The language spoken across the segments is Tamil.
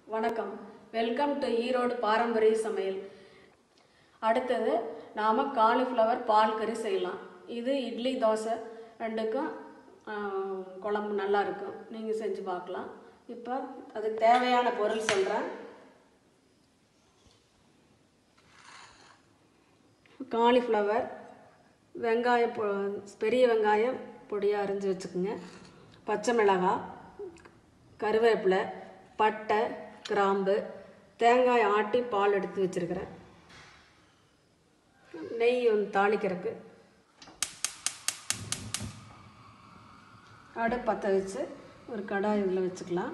வணக்கம் வெல்கம் டு ஈரோடு பாரம்பரிய சமையல் அடுத்தது நாம் காலிஃப்ளவர் பால் கறி செய்யலாம் இது இட்லி தோசை ரெண்டுக்கும் ஆஹ், குழம்பு நல்லா இருக்கும் நீங்கள் செஞ்சு பார்க்கலாம் இப்போ அதுக்கு தேவையான பொருள் சொல்கிறேன் காலிஃப்ளவர் வெங்காயம் பொ பெரிய வெங்காயம் பொடியாக அரிஞ்சு வச்சுக்கோங்க பச்சை மிளகாய் கருவேப்பிலை பட்டை கிராம்பு தேங்காய் ஆட்டி பால் எடுத்து வச்சுருக்கிறேன் நெய் ஒன்று தாளிக்கிறதுக்கு அடுப்பு பற்ற வச்சு ஒரு கடாய் இதில் வச்சுக்கலாம்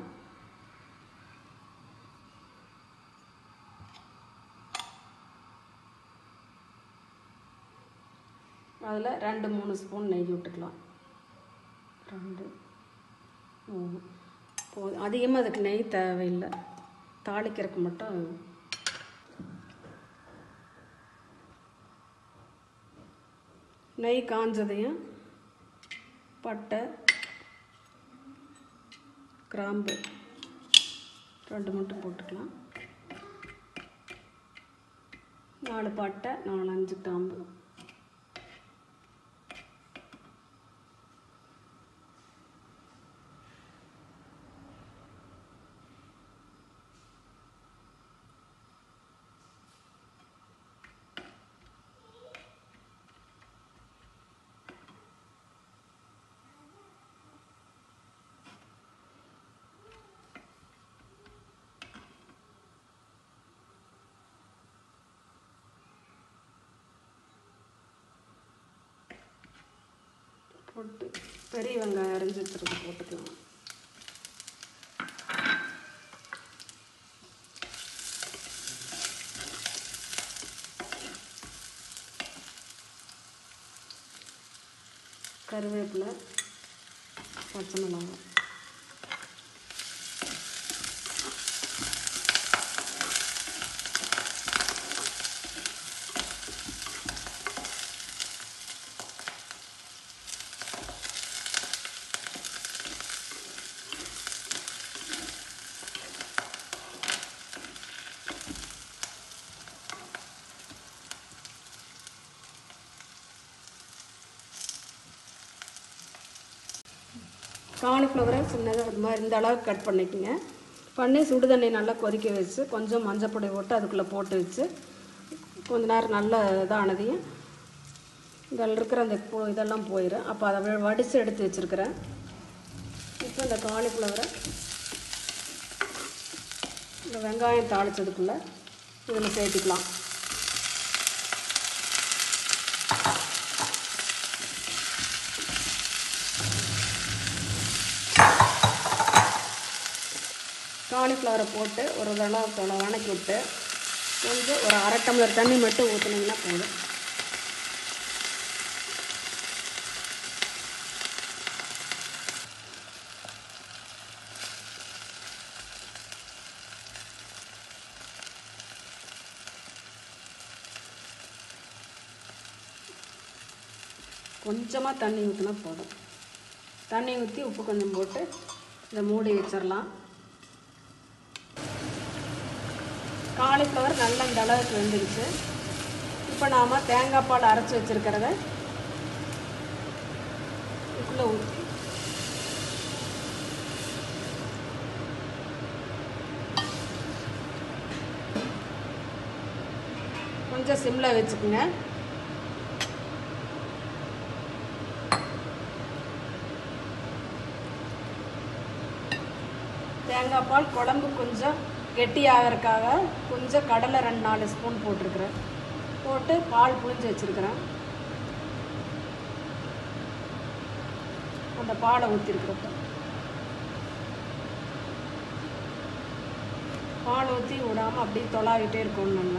அதில் ரெண்டு மூணு ஸ்பூன் நெய் விட்டுக்கலாம் ரெண்டு மூணு போதும் அதிகமாக அதுக்கு நெய் தேவையில்லை தாளிக்கிறதுக்கு மட்டும் நெய் காஞ்சதையும் பட்டை கிராம்பு ரெண்டு மட்டும் போட்டுக்கலாம் நாலு பட்டை நாலு அஞ்சு கிராம்பு போட்டு பெரிய வெங்காயம் அரைஞ்சி வச்சுருக்கு போட்டுக்கலாம் கருவேப்பிலை பச்சை மிளகாய் காலிஃப்ளவரை சின்னதாக இது மாதிரி இந்த அளவுக்கு கட் பண்ணிக்கோங்க பண்ணி சுடு தண்ணி நல்லா கொதிக்க வச்சு கொஞ்சம் மஞ்சப்பொடி போட்டு அதுக்குள்ளே போட்டு வச்சு கொஞ்ச நேரம் நல்லா இதானதையும் இதில் இருக்கிற அந்த பு- இதெல்லாம் போயிடும் அப்போ அதை வ- வடித்து எடுத்து வச்சுருக்கிறேன் இப்போ இந்த காலிஃப்ளவரை இந்த வெங்காயம் தாளிச்சதுக்குள்ளே இதில் சேர்த்துக்கலாம் காலிஃப்ளவரை போட்டு ஒரு தடவை தொலை வணக்கி விட்டு கொஞ்சம் ஒரு அரை டம்ளர் தண்ணி மட்டும் ஊற்றுனீங்கன்னா போதும் கொஞ்சமாக தண்ணி ஊற்றினா போதும் தண்ணி ஊற்றி உப்பு கொஞ்சம் போட்டு இதை மூடி வச்சிடலாம் காலிஃப்ளவர் நல்ல இந்த அளவுக்கு வெந்துடுச்சு இப்போ நாம் தேங்காய் பால் அரைச்சி வச்சுருக்கிறத இதுக்குள்ளே ஊற்றி கொஞ்சம் சிம்மில் வச்சுக்கோங்க தேங்காய் பால் குழம்பு கொஞ்சம் கெட்டியாகிறதுக்காக கொஞ்சம் கடலை ரெண்டு நாலு ஸ்பூன் போட்டிருக்கிறேன் போட்டு பால் புழிஞ்சு வச்சுருக்கிறேன் அந்த பாலை ஊற்றிருக்கிறப்ப பால் ஊற்றி விடாமல் அப்படியே தொலாவிட்டே இருக்கணும் நல்லா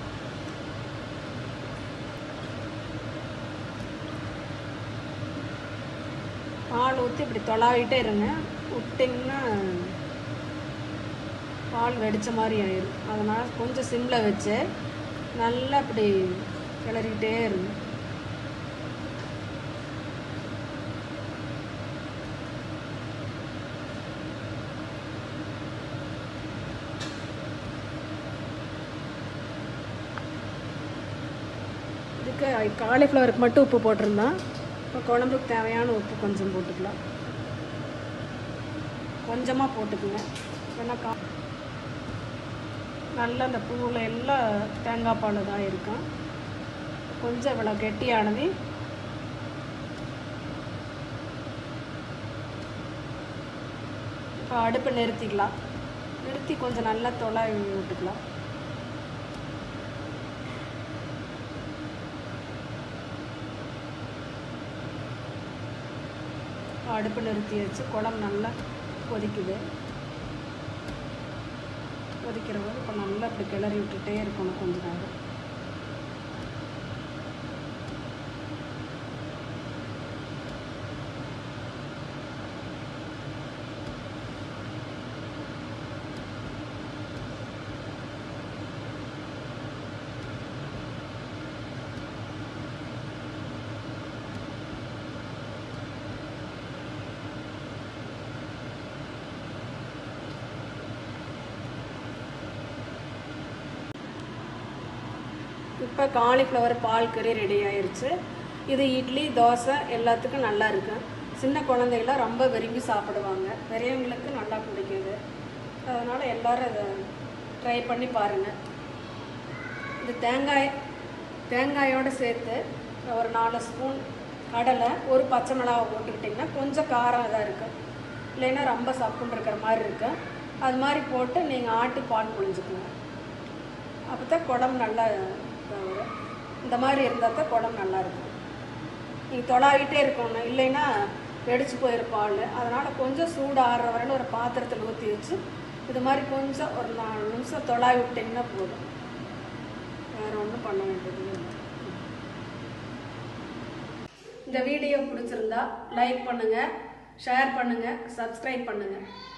பால் ஊற்றி இப்படி தொலாவிட்டே இருங்க விட்டிங்கன்னா பால் வெடித்த மாதிரி ஆயிடும் அதனால் கொஞ்சம் சிம்மில் வச்சு நல்லா இப்படி கிளறிக்கிட்டே இருங்க குழம்புக்கு காலிஃப்ளவருக்கு மட்டும் உப்பு போட்டிருந்தோம் இப்போ குழம்புக்கு தேவையான உப்பு கொஞ்சம் போட்டுக்கலாம் கொஞ்சமாக போட்டுக்குங்க ஏன்னா கா நல்லா அந்த பூவில் எல்லாம் தேங்காய் பால் தான் இருக்கும் கொஞ்சம் இவ்வளோ கெட்டியானது இப்போ அடுப்பை நிறுத்திக்கலாம் நிறுத்தி கொஞ்சம் நல்லா தொலை விட்டுக்கலாம் இப்போ அடுப்பு நிறுத்தி வச்சு குழம்பு நல்லா கொதிக்குது கொதிக்கிற போது இப்போ நல்லா இப்படி கிளறி விட்டுட்டே இருக்கணும் கொஞ்ச நேரம் இப்போ காலிஃப்ளவர் பால் கறி ரெடி ஆயிருச்சு இது இட்லி தோசை எல்லாத்துக்கும் நல்லா இருக்கும் சின்ன குழந்தைகளாம் ரொம்ப விரும்பி சாப்பிடுவாங்க பெரியவங்களுக்கு நல்லா பிடிக்குது அதனால் எல்லாரும் இதை ட்ரை பண்ணி பாருங்கள் இது தேங்காய் தேங்காயோடு சேர்த்து ஒரு நாலு ஸ்பூன் கடலை ஒரு பச்சை மிளகா போட்டுக்கிட்டிங்கன்னா கொஞ்சம் காரம் இதாக இருக்கும் இல்லைன்னா ரொம்ப சப்புன்னு இருக்கிற மாதிரி இருக்கும் அது மாதிரி போட்டு நீங்கள் ஆட்டி பால் புழிஞ்சுக்குங்க அப்போ தான் குழம்பு நல்லா இதாக வரும் இந்த மாதிரி இருந்தால் தான் குழம்பு நல்லா இருக்கும் நீங்கள் தொலாவிட்டே இருக்கணும் இல்லைன்னா வெடிச்சு போயிடும் பால் அதனால் கொஞ்சம் சூடு ஆறுற வரையில ஒரு பாத்திரத்தில் ஊற்றி வச்சு இது மாதிரி கொஞ்சம் ஒரு நாலு நிமிஷம் தொலாவி விட்டிங்கன்னா போதும் வேறு ஒன்றும் பண்ண வேண்டியது இல்லை இந்த வீடியோ பிடிச்சிருந்தா லைக் பண்ணுங்கள் ஷேர் பண்ணுங்கள் சப்ஸ்கிரைப் பண்ணுங்கள்